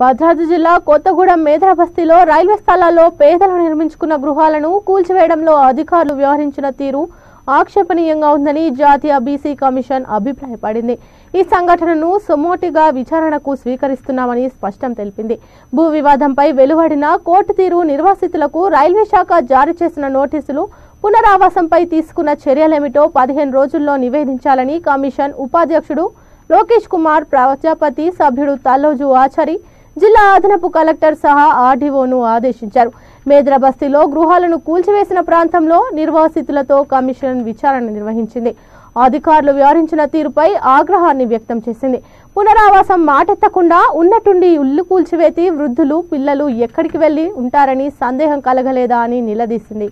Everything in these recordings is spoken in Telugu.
భద్రాద్రి జిల్లా కొత్తగూడెం మేదర బస్తీలో రైల్వే స్థలాల్లో పేదలు నిర్మించుకున్న గృహాలను కూల్చివేయడంలో అధికారులు వ్యవహరించిన తీరు ఆక్షేపణీయంగా ఉందని జాతీయ బీసీ కమిషన్ అభిప్రాయపడింది ఈ సంఘటనను సుమోటిగా విచారణకు స్వీకరిస్తున్నామని స్పష్టం తెలిపింది భూ వివాదంపై వెలువడిన కోర్టు తీరు నిర్వాసితులకు రైల్వే శాఖ జారీ చేసిన నోటీసులు పునరావాసంపై తీసుకున్న చర్యలేమిటో పదిహేను రోజుల్లో నివేదించాలని కమిషన్ ఉపాధ్యక్షుడు లోకేష్ కుమార్ ప్రజాపతి సభ్యుడు తల్లోజు ఆచారి జిల్లా అదనపు కలెక్టర్ సహా ఆర్డీఓను ఆదేశించారు మేద్ర బస్తీలో గృహాలను కూల్చివేసిన ప్రాంతంలో నిర్వాసితులతో కమిషన్ విచారణ నిర్వహించింది అధికారులు వ్యవహరించిన తీరుపై ఆగ్రహాన్ని వ్యక్తం చేసింది పునరావాసం మాటెత్తకుండా ఉన్నట్టుండి ఇల్లు కూల్చివేతి వృద్ధులు పిల్లలు ఎక్కడికి వెళ్లి ఉంటారని సందేహం కలగలేదా అని నిలదీసింది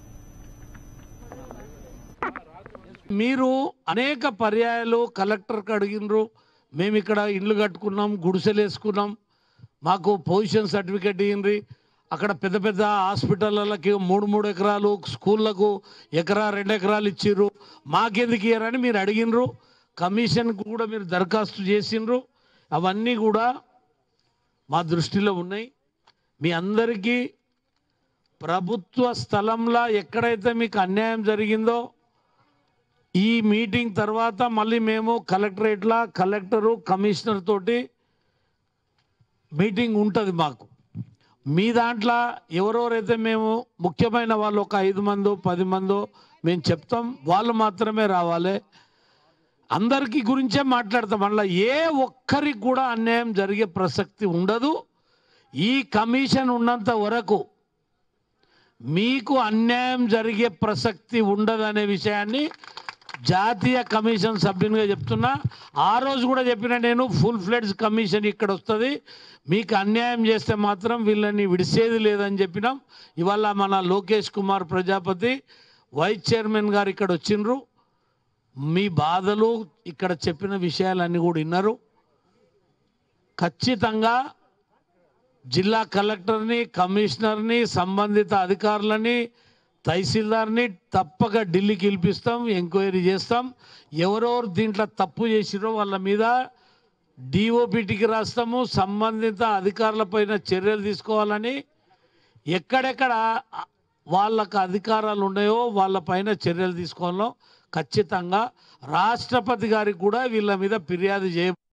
మీరు అనేక పర్యాయాలు కలెక్టర్కి అడిగినరు మేము ఇక్కడ ఇండ్లు కట్టుకున్నాం గుడిసెలు వేసుకున్నాం మాకు పొజిషన్ సర్టిఫికేట్ ఇయ్యండి అక్కడ పెద్ద పెద్ద హాస్పిటళ్ళకి మూడు మూడు ఎకరాలు స్కూళ్ళకు ఎకరా రెండు ఎకరాలు ఇచ్చిర్రు మాకెందుకు ఇయ్యరని మీరు అడిగినరు కమిషన్కు కూడా మీరు దరఖాస్తు చేసిండ్రు అవన్నీ కూడా మా దృష్టిలో ఉన్నాయి మీ అందరికీ ప్రభుత్వ స్థలంలో ఎక్కడైతే మీకు అన్యాయం జరిగిందో ఈ మీటింగ్ తర్వాత మళ్ళీ మేము కలెక్టరేట్లా కలెక్టరు కమిషనర్ తోటి మీటింగ్ ఉంటుంది మాకు మీ దాంట్లో ఎవరెవరైతే మేము ముఖ్యమైన వాళ్ళు ఒక ఐదు మందో పది మందో మేము చెప్తాం వాళ్ళు మాత్రమే రావాలి అందరికీ గురించే మాట్లాడతాం మళ్ళీ ఏ ఒక్కరికి కూడా అన్యాయం జరిగే ప్రసక్తి ఉండదు ఈ కమిషన్ ఉన్నంత వరకు మీకు అన్యాయం జరిగే ప్రసక్తి ఉండదనే విషయాన్ని జాతీయ కమిషన్ సభ్యునిగా చెప్తున్నా ఆ రోజు కూడా చెప్పిన నేను ఫుల్ ఫ్లెడ్స్ కమిషన్ ఇక్కడ వస్తుంది మీకు అన్యాయం చేస్తే మాత్రం వీళ్ళని విడిసేది లేదని చెప్పినాం ఇవాళ మన లోకేష్ కుమార్ ప్రజాపతి వైస్ చైర్మన్ గారు ఇక్కడ వచ్చిండ్రు మీ బాధలు ఇక్కడ చెప్పిన విషయాలన్నీ కూడా విన్నారు ఖచ్చితంగా జిల్లా కలెక్టర్ని కమిషనర్ని సంబంధిత అధికారులని తహసీల్దార్ని తప్పక ఢిల్లీకి పిలిపిస్తాం ఎంక్వైరీ చేస్తాం ఎవరెవరు దీంట్లో తప్పు చేసిరో వాళ్ళ మీద డిఓపిటికి రాస్తాము సంబంధిత అధికారులపైన చర్యలు తీసుకోవాలని ఎక్కడెక్కడ వాళ్ళకు అధికారాలు ఉన్నాయో వాళ్ళపైన చర్యలు తీసుకోవాలో ఖచ్చితంగా రాష్ట్రపతి గారికి కూడా వీళ్ళ మీద ఫిర్యాదు చేయ